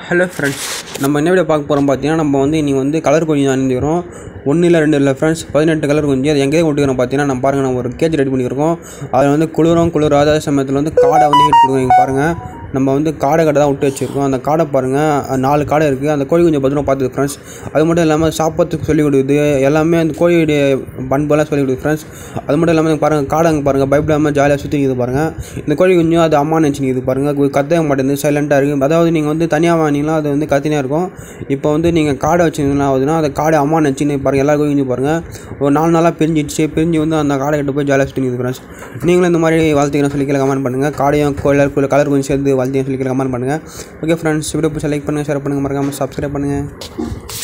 hello friends நம்ம என்ன video பார்க்க போகிறோம் பார்த்தீங்கன்னா நம்ம வந்து இன்றைக்கி வந்து கலர் கொஞ்சம் அணிஞ்சிக்கிறோம் ஒன்று இல்லை ரெண்டு இல்லை ஃப்ரெண்ட்ஸ் பதினெட்டு கலர் கொஞ்சம் அது எங்கேயே கொண்டுக்கிறோம் பார்த்தீங்கன்னா நம்ம பாருங்கள் நம்ம ஒரு கேஜ் ரெடி பண்ணியிருக்கோம் அதில் வந்து குளிரும் குளிராத சமயத்தில் வந்து காடை வந்து ஹீட் கொடுக்குறோம் இங்கே பாருங்கள் நம்ம வந்து காடை கடை தான் விட்டு வச்சுருக்கோம் அந்த காடை பாருங்கள் நாலு காடை இருக்குது அந்த கோழி கொஞ்சம் பத்திரமா பார்த்துது ஃப்ரெண்ட்ஸ் அது மட்டும் இல்லாமல் சாப்பிட்றதுக்கு சொல்லிக் கொடுக்குது எல்லாமே அந்த கோழியுடைய பண்பெல்லாம் சொல்லிக் கொடுக்குது ஃப்ரெண்ட்ஸ் அது மட்டும் இல்லாமல் பாருங்கள் காடை அங்கே பாருங்கள் பயப்படாமல் ஜாலியாக சுற்றிக்குது பாருங்கள் இந்த கோழி கொஞ்சம் அது அம்மா நினச்சிக்குது பாருங்கள் கத்த மாட்டேங்குது சைலண்ட்டாக இருக்குது அதாவது நீங்கள் வந்து தனியாக வாங்கினீங்களா அது வந்து கத்தினே இருக்கும் இப்போ வந்து நீங்கள் காடை வச்சிருந்தீங்கன்னா ஆகுதுன்னா அந்த காடை அம்மா நினச்சின்னு பாருங்கள் எல்லா கோழியும் இங்கே பாருங்கள் ஒரு நாலு நாளாக பிரிஞ்சிடுச்சு பிரிஞ்சு வந்து அந்த காடை கிட்ட போய் ஜாலியாக சுற்றிக்குது ஃப்ரெண்ட்ஸ் நீங்களும் இந்த மாதிரி வாழ்த்துக்கிறேன் சொல்லி கீழே கமெண்ட் பண்ணுங்கள் காடையும் கலர் கலர் கொஞ்சம் சேர்ந்து வாழ்த்தையும் சொல்லி கீழே கமெண்ட் பண்ணுங்கள் ஓகே ஃப்ரெண்ட்ஸ் வீடியோ பிடிச்சா லைக் பண்ணுங்கள் ஷேர் பண்ணுங்கள் மறக்காமல் சப்ஸ்கிரைப் பண்ணுங்கள்